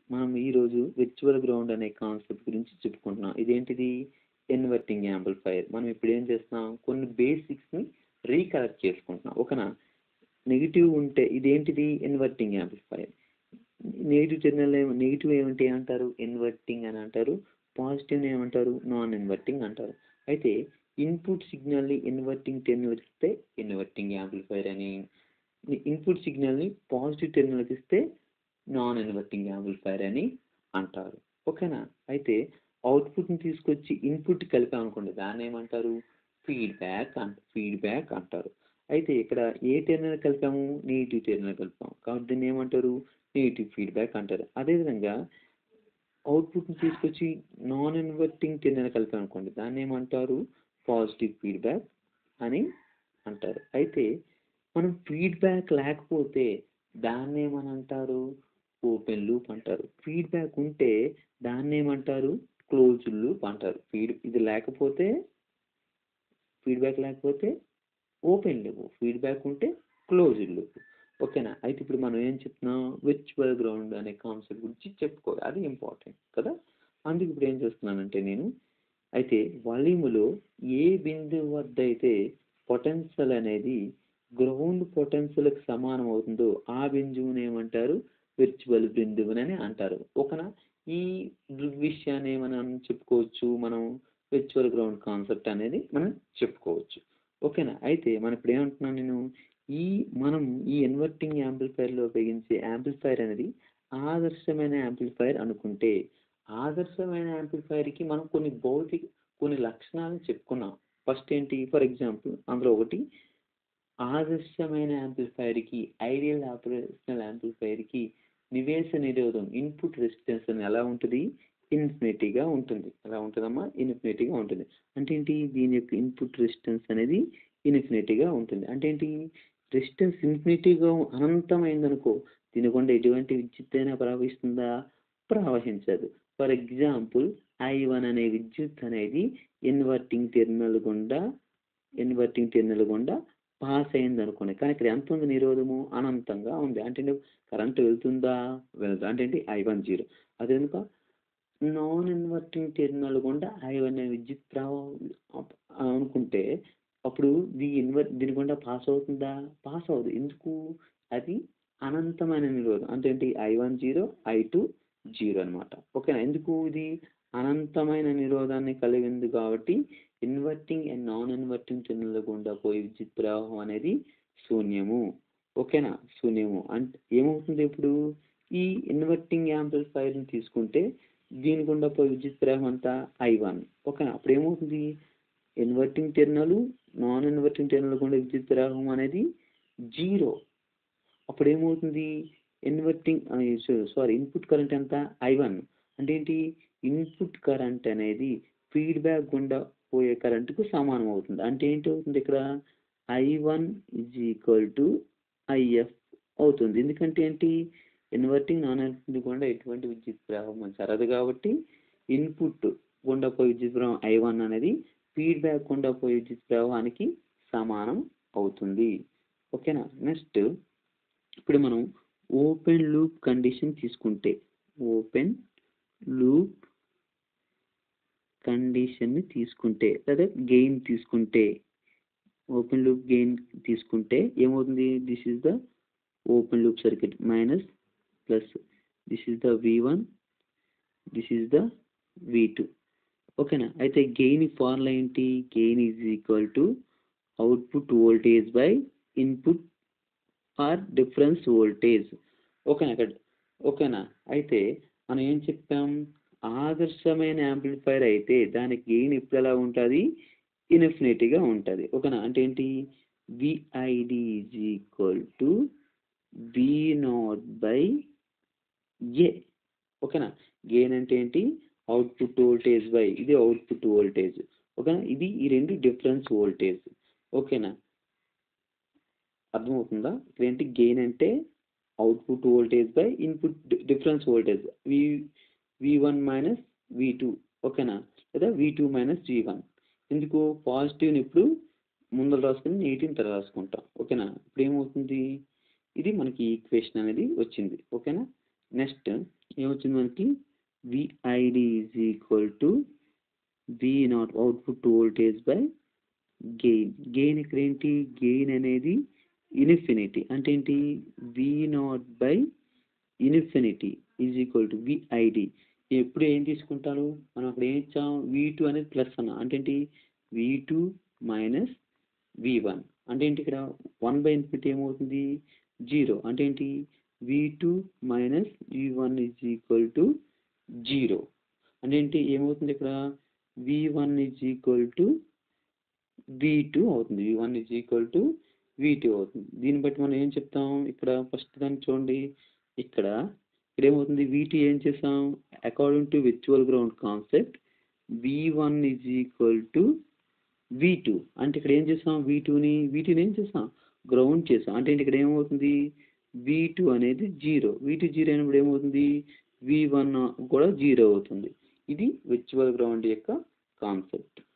మనం ఈరోజు virtual ground అనే కాన్సెప్ట్ గురించి చెప్పుకుంటున్నాం ఇదేంటిది ఇన్వర్టింగ్ యాంప్లిఫైర్ మనం ఇప్పుడు ఏం చేస్తున్నాం కొన్ని బేసిక్స్ని రీకలెక్ట్ చేసుకుంటున్నాం ఓకేనా నెగిటివ్ ఉంటే ఇదేంటిది ఇన్వర్టింగ్ యాంప్లిఫైర్ నెగిటివ్ టెర్మినల్ ఏమో నెగిటివ్ ఏమంటే ఏమంటారు ఇన్వర్టింగ్ అని అంటారు పాజిటివ్ ఏమంటారు నాన్ ఇన్వర్టింగ్ అంటారు అయితే ఇన్పుట్ సిగ్నల్ని ఇన్వర్టింగ్ టెర్మినల్కి ఇస్తే ఇన్వర్టింగ్ యాంప్లిఫైర్ అని ఇన్పుట్ సిగ్నల్ని పాజిటివ్ టెర్మినల్కి ఇస్తే నాన్ ఇన్వర్టింగ్ యాంప్లిఫైర్ అని అంటారు ఓకేనా అయితే అవుట్పుట్ని తీసుకొచ్చి ఇన్పుట్ కలిపామనుకోండి దాన్ని ఏమంటారు ఫీడ్బ్యాక్ అంట ఫీడ్బ్యాక్ అంటారు అయితే ఇక్కడ ఏ టెర్మినల్ కలిపాము నెగిటివ్ టెర్మినల్ కలిపాము కాబట్టి దీన్ని ఏమంటారు నెగిటివ్ ఫీడ్బ్యాక్ అంటారు అదేవిధంగా అవుట్పుట్ని తీసుకొచ్చి నాన్ ఇన్వర్టింగ్ టెర్మినల్ కలిపాము అనుకోండి దాన్ని ఏమంటారు పాజిటివ్ ఫీడ్బ్యాక్ అని అంటారు అయితే మనం ఫీడ్బ్యాక్ లేకపోతే దాన్ని ఏమని అంటారు ఓపెన్ లూప్ అంటారు ఫీడ్బ్యాక్ ఉంటే దాన్ని ఏమంటారు క్లోజ్ లూప్ అంటారు ఫీడ్ ఇది లేకపోతే ఫీడ్బ్యాక్ లేకపోతే ఓపెన్ లూప్ ఫీడ్బ్యాక్ ఉంటే క్లోజ్ లూప్ ఓకేనా అయితే ఇప్పుడు మనం ఏం చెప్తున్నాం విర్చువల్ గ్రౌండ్ అనే కాన్సెప్ట్ గురించి చెప్పుకోవాలి అది ఇంపార్టెంట్ కదా అందుకు ఇప్పుడు ఏం చేస్తున్నానంటే నేను అయితే వాల్యూములో ఏ బిందువు వద్ద అయితే పొటెన్షియల్ అనేది గ్రౌండ్ పొటెన్షియల్కి సమానం అవుతుందో ఆ బిందువుని ఏమంటారు విర్చువల్ బిందువునని అంటారు ఓకేనా ఈ విషయాన్ని మనం చెప్పుకోవచ్చు మనం విర్చువల్ గ్రౌండ్ కాన్సెప్ట్ అనేది మనం చెప్పుకోవచ్చు ఓకేనా అయితే మనం ఇప్పుడు ఏమంటున్నాను నేను ఈ మనం ఈ ఇన్వర్టింగ్ యాంప్లిఫైర్లో ఉపయోగించే యాంప్లిఫైర్ అనేది ఆదర్శమైన యాంప్లిఫైర్ అనుకుంటే ఆదర్శమైన యాంప్లిఫైర్కి మనం కొన్ని భౌతిక కొన్ని లక్షణాలను చెప్పుకున్నాం ఫస్ట్ ఏంటి ఫర్ ఎగ్జాంపుల్ అందులో ఒకటి ఆదర్శమైన యాంప్లిఫైర్కి ఐడియల్ ఆపరేషనల్ యాంప్లిఫైర్కి నివేశ నిరోధం ఇన్పుట్ రెసిస్టెన్స్ అని ఎలా ఉంటుంది ఇన్ఫినిటీగా ఉంటుంది ఎలా ఉంటుందమ్మా ఇన్ఫినిటీగా ఉంటుంది అంటే ఏంటి దీని యొక్క ఇన్పుట్ రెసిస్టెన్స్ అనేది ఇన్ఫినిటీగా ఉంటుంది అంటే ఏంటి రెసిస్టెన్స్ ఇన్ఫినిటీగా అనంతమైందనుకో దీని గుండా ఎటువంటి విద్యుత్ అయినా ప్రవహిస్తుందా ప్రవహించదు ఫర్ ఎగ్జాంపుల్ ఐ వన్ అనే విద్యుత్ అనేది ఇన్వర్టింగ్ టెర్మినల్ గుండా ఇన్వర్టింగ్ టెర్మినల్ గుండా పాస్ అయింది అనుకోండి కానీ ఇక్కడ ఎంత ఉంది నిరోధము అనంతంగా ఉంది అంటే కరెంటు వెళ్తుందా వెళ్తా అంటే ఏంటి ఐ వన్ జీరో అదే కనుక నాన్ ఇన్వర్టింగ్ టెర్మినల్ గుండా ఐ వన్ అనే విద్యుత్ ప్రవాహం అనుకుంటే అప్పుడు ది ఇన్వర్ దీని గుండా పాస్ అవుతుందా పాస్ అవ్వదు ఎందుకు అది అనంతమైన నిరోధం అంటే ఏంటి I one zero I two zero అనమాట ఓకేనా ఎందుకు ఇది అనంతమైన నిరోధాన్ని కలిగి ఉంది కాబట్టి inverting and non inverting terminal గుండా పోయే విద్యుత్ ప్రవాహం అనేది శూన్యము ఓకేనా శూన్యము అంటే ఏమవుతుంది ఇప్పుడు ఈ ఇన్వర్టింగ్ యాంప్లిఫైర్ని తీసుకుంటే దీని గుండా పోయే విద్యుత్ ప్రవాహం అంతా ఐ వన్ ఓకేనా అప్పుడు ఏమవుతుంది inverting terminal non inverting terminal గుండా విద్యుత్ ప్రవాహం అనేది జీరో అప్పుడు ఏమవుతుంది ఇన్వర్టింగ్ సారీ ఇన్పుట్ కరెంట్ ఎంత ఐ వన్ అంటే ఏంటి ఇన్పుట్ కరెంట్ అనేది ఫీడ్బ్యాక్ గుండా పోయే కరెంటుకు సమానం అవుతుంది అంటే ఏంటి అవుతుంది ఇక్కడ I one is equal to IF అవుతుంది ఎందుకంటే ఏంటి ఇన్వర్టింగ్ నాన్ ఇన్వర్టింగ్ గుండా ఎటువంటి విద్యుత్ ప్రవాహం జరగదు కాబట్టి ఇన్పుట్ గుండా పోయే విద్యుత్ ప్రవాహం ఐ వన్ అనేది ఫీడ్బ్యాక్ గుండా పోయే విద్యుత్ ప్రవాహానికి సమానం అవుతుంది ఓకేనా నెక్స్ట్ ఇప్పుడు మనం ఓపెన్ లూప్ కండిషన్ తీసుకుంటే ఓపెన్ లూప్ కండిషన్ని తీసుకుంటే లేదా గెయిన్ తీసుకుంటే ఓపెన్ లూప్ గెయిన్ తీసుకుంటే ఏమవుతుంది this is the open loop circuit minus plus this is the V one this is the V two ఓకేనా అయితే గెయిన్ ఫార్ములా ఏంటి gain is equal to output voltage by input or difference voltage ఓకేనా ఇక్కడ ఓకేనా అయితే మనం ఏం చెప్పాం ఆదర్శమైన యాంప్లిఫైర్ అయితే దానికి గెయిన్ ఇప్పుడు ఎలా ఉంటుంది ఇన్ఫినిటీగా ఉంటుంది ఓకేనా అంటే ఏంటి VID is equal to B naught by A ఓకేనా గెయిన్ అంటే ఏంటి అవుట్పుట్ వోల్టేజ్ బై ఇది అవుట్పుట్ వోల్టేజ్ ఓకేనా ఇది ఈ రెండు డిఫరెన్స్ వోల్టేజ్ ఓకేనా అర్థమవుతుందా ఇక్కడ ఏంటి గెయిన్ అంటే output voltage by input difference voltage V V one minus V two ఓకేనా లేదా V two minus V one ఎందుకు పాజిటివ్ని ఇప్పుడు ముందర రాసుకుని నెగిటివ్ తర్వాత రాసుకుంటాం ఓకేనా ఇప్పుడు ఏమవుతుంది ఇది మనకి ఈక్వేషన్ అనేది వచ్చింది ఓకేనా నెక్స్ట్ ఏమొచ్చింది మనకి VID is equal to V naught output voltage by gain gain ఇక్కడ ఏంటి గెయిన్ అనేది ఇన్ఫినిటీ అంటే ఏంటి V naught by infinity is equal to VID ఎప్పుడు ఏం తీసుకుంటారు మనం అక్కడ ఏం ఇచ్చాం వి టూ అనేది ప్లస్ అన్న అంటే ఏంటి V two minus V one అంటే ఏంటి ఇక్కడ వన్ బై ఇన్ఫినిటీ ఏమవుతుంది జీరో అంటే ఏంటి V two minus V one is equal to zero అంటే ఏంటి ఏమవుతుంది ఇక్కడ V one is equal to V two అవుతుంది V one is equal to V two అవుతుంది దీన్ని బట్టి మనం ఏం చెప్తాం ఇక్కడ ఫస్ట్ దాన్ని చూడండి ఇక్కడ ఇక్కడ ఏమవుతుంది వీటి ఏం చేసాం according to virtual ground concept V one is equal to V two అంటే ఇక్కడ ఏం చేసాం వి టూని వీటిని ఏం చేసాం గ్రౌండ్ చేసాం అంటే ఇక్కడ ఏమవుతుంది వి టూ అనేది జీరో వి టూ జీరో అయినప్పుడు ఏమవుతుంది వి వన్ కూడా జీరో అవుతుంది ఇది విర్చువల్ గ్రౌండ్ యొక్క కాన్సెప్ట్